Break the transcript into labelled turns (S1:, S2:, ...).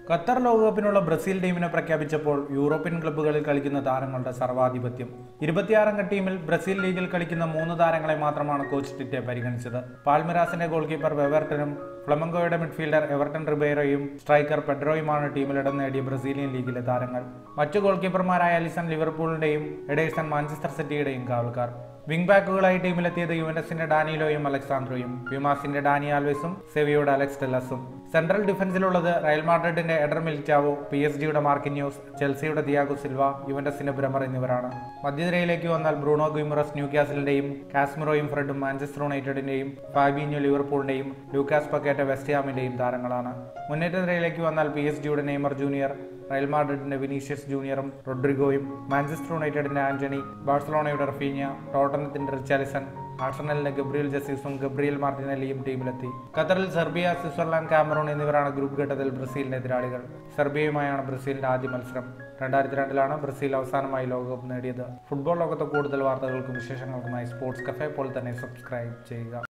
S1: Qatar ലോകകപ്പിനുള്ള Brazil ടീമിനെ പ്രഖ്യാപിച്ചപ്പോൾ European ക്ലബ്ബുകളിൽ കളിക്കുന്ന താരങ്ങളുടെ സർവാധിപത്യം ഇരുപത്തിയാറംഗ ടീമിൽ ബ്രസീൽ ലീഗിൽ കളിക്കുന്ന മൂന്ന് താരങ്ങളെ മാത്രമാണ് കോച്ച് ടിറ്റെ പരിഗണിച്ചത് പാൽമിറാസിന്റെ ഗോൾ കീപ്പർ വെവർട്ടനും ഫ്ലമങ്കോയുടെ മിഡ്ഫീൽഡർ എവർട്ടൺ റിബേറോയും സ്ട്രൈക്കർ പെഡ്രോയുമാണ് ടീമിൽ ഇടം നേടിയ ബ്രസീലിയൻ ലീഗിലെ താരങ്ങൾ മറ്റു ഗോൾ കീപ്പർമാരായ അലിസൺ ലിവർപൂളിന്റെയും എഡേഴ്സൺ മാഞ്ചസ്റ്റർ സിറ്റിയുടെയും കാവൽക്കാർ വിംഗ് ബാക്കുകളായി ടീമിലെത്തിയത് യുവനസിന്റെ ഡാനിലോയും അലക്സാന്ദ്രോയും പ്യുമാസിന്റെ ഡാനി ആൽവേസും സെവിയുടെ അലക്സ് ടെല്ലസും സെൻട്രൽ ഡിഫൻസിലുള്ളത് റയൽ മാഡ്രിഡിന്റെ എഡർ മിൽറ്റാവോ പി എസ് ജിയുടെ മാർക്കിന്യൂസ് ചെൽസിയുടെ ദിയാഗോ സിൽവ യുവന്റസിന്റെ ബ്രമർ എന്നിവരാണ് മധ്യനിരയിലേക്ക് വന്നാൽ ബ്രൂണോ ഗുയിമറസ് ന്യൂ കാസിലിന്റെയും കാസ്മിറോയും ഫ്രെഡും മാഞ്ചസ്റ്റർ യുണൈറ്റഡിന്റെയും ഫാബിഞ്ഞോ ലിവർപൂളിന്റെയും ലൂക്കാസ് പക്കേറ്റ വെസ്റ്റ്ഹാമിന്റെയും താരങ്ങളാണ് മുന്നേറ്റ നിരയിലേക്ക് വന്നാൽ പി എസ് ജിയുടെ നെയ്മർ ജൂനിയർ റയൽ മാഡ്രിഡിന്റെ വിനീഷ്യസ് ജൂനിയറും റൊഡ്രിഗോയും മാഞ്ചസ്റ്റർ യുണൈറ്റഡിന്റെ ആന്റണി ബാഴ്സലോണയുടെ റഫീനിയ ടോട്ടനത്തിന്റെ റിച്ചാലിസൺ ആർസണലിന്റെ ഗബ്രിയൽ ജസീസും ഗബ്രിയൽ മാർട്ടിനലിയും ടീമിലെത്തി ഖത്തറിൽ സെർബിയ സ്വിറ്റ്സർലാൻഡ് കാമറൂൺ എന്നിവരാണ് ഗ്രൂപ്പ് ഘട്ടത്തിൽ ബ്രസീലിന്റെ എതിരാളികൾ സെർബിയയുമായാണ് ബ്രസീലിന്റെ ആദ്യ മത്സരം രണ്ടായിരത്തി രണ്ടിലാണ് ബ്രസീൽ അവസാനമായി ലോകകപ്പ് നേടിയത് ഫുട്ബോൾ ലോകത്തെ കൂടുതൽ വാർത്തകൾക്കും വിശേഷങ്ങൾക്കുമായി സ്പോർട്സ് കഫേ പോലെ തന്നെ സബ്സ്ക്രൈബ് ചെയ്യുക